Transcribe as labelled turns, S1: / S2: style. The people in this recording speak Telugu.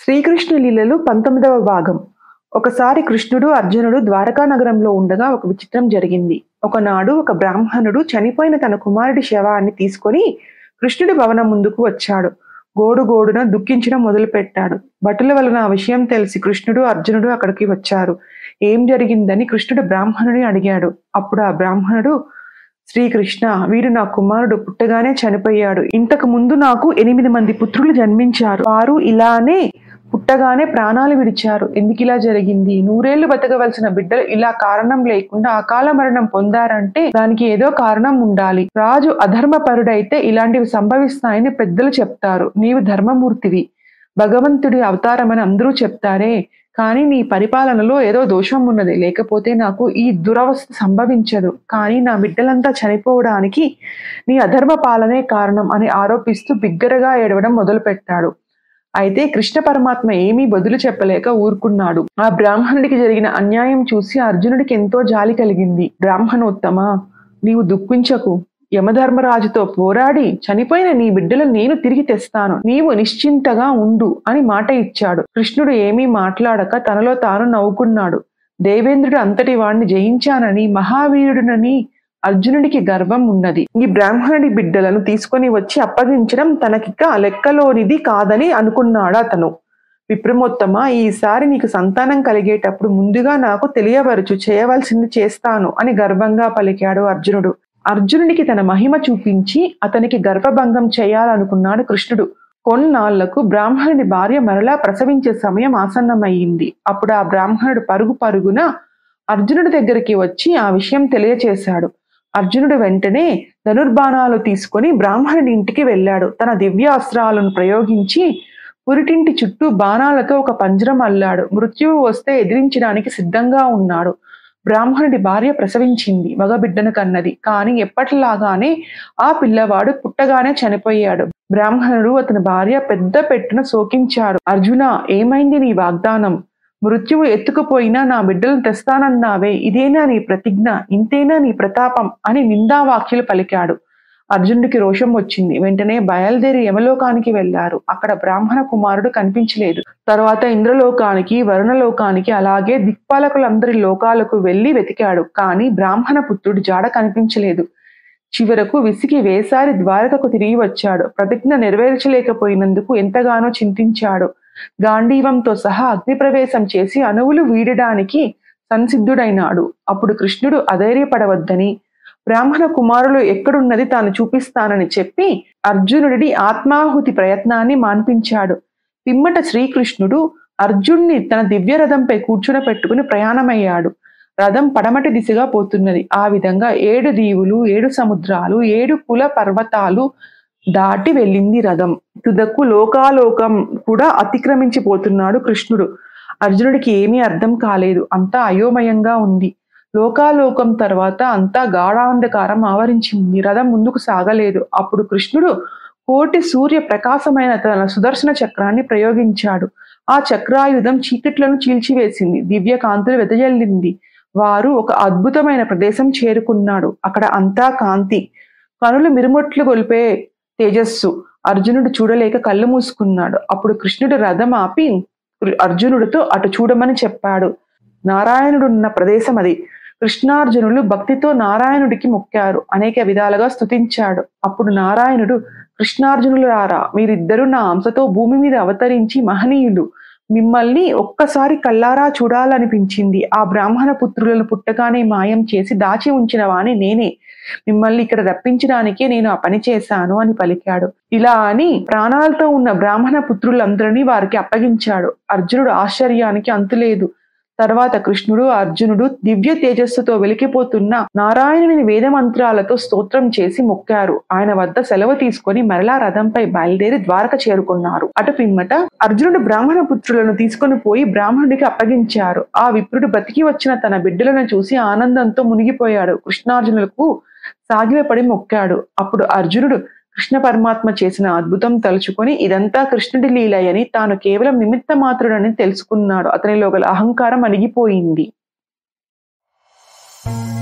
S1: శ్రీకృష్ణ లీలలు పంతొమ్మిదవ భాగం ఒకసారి కృష్ణుడు అర్జునుడు ద్వారకా నగరంలో ఉండగా ఒక విచిత్రం జరిగింది ఒకనాడు ఒక బ్రాహ్మణుడు చనిపోయిన తన కుమారుడి శవాన్ని తీసుకొని కృష్ణుడి భవనం ముందుకు వచ్చాడు గోడు గోడున దుఃఖించడం మొదలుపెట్టాడు భటుల వలన ఆ విషయం తెలిసి కృష్ణుడు అర్జునుడు అక్కడికి వచ్చారు ఏం జరిగిందని కృష్ణుడు బ్రాహ్మణుని అడిగాడు అప్పుడు ఆ బ్రాహ్మణుడు శ్రీకృష్ణ వీడు నా కుమారుడు పుట్టగానే చనిపోయాడు ఇంతకు ముందు నాకు ఎనిమిది మంది పుత్రులు జన్మించారు వారు ఇలానే పుట్టగానే ప్రాణాలు విడిచారు ఎందుకు ఇలా జరిగింది నూరేళ్లు బతకవలసిన బిడ్డలు ఇలా కారణం లేకుండా అకాల మరణం పొందారంటే దానికి ఏదో కారణం ఉండాలి రాజు అధర్మపరుడైతే ఇలాంటివి సంభవిస్తాయని పెద్దలు చెప్తారు నీవు ధర్మమూర్తివి భగవంతుడి అవతారమని అందరూ చెప్తారే కానీ నీ పరిపాలనలో ఏదో దోషం ఉన్నది లేకపోతే నాకు ఈ దురవస్థ సంభవించదు కానీ నా బిడ్డలంతా చనిపోవడానికి నీ అధర్మ పాలనే కారణం అని ఆరోపిస్తూ బిగ్గరగా ఏడవడం మొదలుపెట్టాడు అయితే కృష్ణ పరమాత్మ ఏమీ బదులు చెప్పలేక ఊరుకున్నాడు ఆ బ్రాహ్మణుడికి జరిగిన అన్యాయం చూసి అర్జునుడికి ఎంతో జాలి కలిగింది బ్రాహ్మణోత్తమ నీవు దుఃఖించకు యమధర్మరాజుతో పోరాడి చనిపోయిన నీ బిడ్డలు నేను తిరిగి తెస్తాను నీవు నిశ్చింతగా ఉండు అని మాట ఇచ్చాడు కృష్ణుడు ఏమీ మాట్లాడక తనలో తాను నవ్వుకున్నాడు దేవేంద్రుడు అంతటి వాణ్ణి జయించానని మహావీరుడునని అర్జునుడికి గర్వం ఉన్నది ఈ బ్రాహ్మణుడి బిడ్డలను తీసుకొని వచ్చి అప్పగించడం తనకిక లెక్కలోనిది కాదని అనుకున్నాడు అతను విప్రమోత్తమ ఈసారి నీకు సంతానం కలిగేటప్పుడు ముందుగా నాకు తెలియవరచు చేయవలసింది చేస్తాను అని గర్వంగా పలికాడు అర్జునుడు అర్జునుడికి తన మహిమ చూపించి అతనికి గర్భభంగం చేయాలనుకున్నాడు కృష్ణుడు కొన్నాళ్లకు బ్రాహ్మణుడి భార్య మరలా ప్రసవించే సమయం ఆసన్నమయ్యింది అప్పుడు ఆ బ్రాహ్మణుడు పరుగు పరుగున అర్జునుడి దగ్గరికి వచ్చి ఆ విషయం తెలియచేశాడు అర్జునుడు వెంటనే ధనుర్బాణాలు తీసుకొని బ్రాహ్మణుడి ఇంటికి వెళ్ళాడు తన దివ్యాస్త్రాలను ప్రయోగించి పురిటింటి చుట్టూ బాణాలతో ఒక పంజరం అల్లాడు మృత్యువు వస్తే ఎదిరించడానికి సిద్ధంగా ఉన్నాడు బ్రాహ్మణుడి భార్య ప్రసవించింది మగబిడ్డను కన్నది కానీ ఎప్పటిలాగానే ఆ పిల్లవాడు పుట్టగానే చనిపోయాడు బ్రాహ్మణుడు అతని భార్య పెద్ద పెట్టున శోకించాడు అర్జున ఏమైంది నీ వాగ్దానం మృత్యువు ఎత్తుకుపోయినా నా బిడ్డలను తెస్తానన్నావే ఇదేనా నీ ప్రతిజ్ఞ ఇంతేనా నీ ప్రతాపం అని నిందావాక్యులు పలికాడు అర్జునుడికి రోషం వచ్చింది వెంటనే బయలుదేరి యమలోకానికి వెళ్లారు అక్కడ బ్రాహ్మణ కుమారుడు కనిపించలేదు తర్వాత ఇంద్రలోకానికి వరుణలోకానికి అలాగే దిక్పాలకులందరి లోకాలకు వెళ్లి వెతికాడు కానీ బ్రాహ్మణ పుత్రుడు జాడ కనిపించలేదు చివరకు విసిగి వేసారి ద్వారకకు తిరిగి వచ్చాడు ప్రతిజ్ఞ నెరవేర్చలేకపోయినందుకు ఎంతగానో చింతించాడు గాంధీవంతో సహా అగ్నిప్రవేశం చేసి అణువులు వీడడానికి సంసిద్ధుడైనాడు అప్పుడు కృష్ణుడు అధైర్యపడవద్దని బ్రాహ్మణ కుమారులు ఎక్కడున్నది తాను చూపిస్తానని చెప్పి అర్జునుడి ఆత్మాహుతి ప్రయత్నాన్ని మాన్పించాడు పిమ్మట శ్రీకృష్ణుడు అర్జున్ని తన దివ్య రథంపై కూర్చుని పెట్టుకుని ప్రయాణమయ్యాడు రథం పడమటి దిశగా పోతున్నది ఆ విధంగా ఏడు దీవులు ఏడు సముద్రాలు ఏడు కుల పర్వతాలు దాటి వెళ్ళింది రథం తుదకు లోకాలోకం కూడా అతిక్రమించిపోతున్నాడు కృష్ణుడు అర్జునుడికి ఏమీ అర్థం కాలేదు అంతా అయోమయంగా ఉంది లోకాలోకం తర్వాత అంతా గాఢాంధకారం ఆవరించి ఉంది రథం ముందుకు సాగలేదు అప్పుడు కృష్ణుడు కోటి సూర్య ప్రకాశమైన తన సుదర్శన చక్రాన్ని ప్రయోగించాడు ఆ చక్రాయుధం చీకట్లను చీల్చివేసింది దివ్య కాంతులు వెదజల్లింది వారు ఒక అద్భుతమైన ప్రదేశం చేరుకున్నాడు అక్కడ అంతా కాంతి కనులు మిరుమొట్లు గొలిపే తేజస్సు అర్జునుడు చూడలేక కళ్ళు మూసుకున్నాడు అప్పుడు కృష్ణుడు రథం ఆపి అర్జునుడితో అటు చూడమని చెప్పాడు నారాయణుడున్న ప్రదేశం అది కృష్ణార్జునులు భక్తితో నారాయణుడికి మొక్కారు అనేక విధాలుగా స్తుతించాడు అప్పుడు నారాయణుడు కృష్ణార్జునులు రారా మీరిద్దరూ నా అంశతో భూమి మీద అవతరించి మహనీయులు మిమ్మల్ని ఒక్కసారి కల్లారా చూడాలనిపించింది ఆ బ్రాహ్మణ పుత్రులను పుట్టగానే మాయం చేసి దాచి ఉంచిన వాణి నేనే మిమ్మల్ని ఇక్కడ రప్పించడానికే నేను ఆ పని చేశాను అని పలికాడు ఇలా అని ప్రాణాలతో ఉన్న బ్రాహ్మణ పుత్రులందరినీ వారికి అప్పగించాడు అర్జునుడు ఆశ్చర్యానికి అంతులేదు తర్వాత కృష్ణుడు అర్జునుడు దివ్య తేజస్సుతో వెలికిపోతున్న నారాయణుని వేద మంత్రాలతో స్తోత్రం చేసి మొక్కారు ఆయన వద్ద సెలవు తీసుకొని మరలా రథంపై బయలుదేరి ద్వారక చేరుకున్నారు అటు పిమ్మట అర్జునుడు బ్రాహ్మణ పుత్రులను తీసుకొని పోయి బ్రాహ్మణుడికి అప్పగించారు ఆ విప్రుడు బ్రతికి వచ్చిన తన బిడ్డలను చూసి ఆనందంతో మునిగిపోయాడు కృష్ణార్జునులకు సాగిలపడి మొక్కాడు అప్పుడు అర్జునుడు కృష్ణ పరమాత్మ చేసిన అద్భుతం తలుచుకొని ఇదంతా కృష్ణుడి లీలయని తాను కేవలం నిమిత్త మాత్రుడని తెలుసుకున్నాడు అతనిలో గల అహంకారం అణిగిపోయింది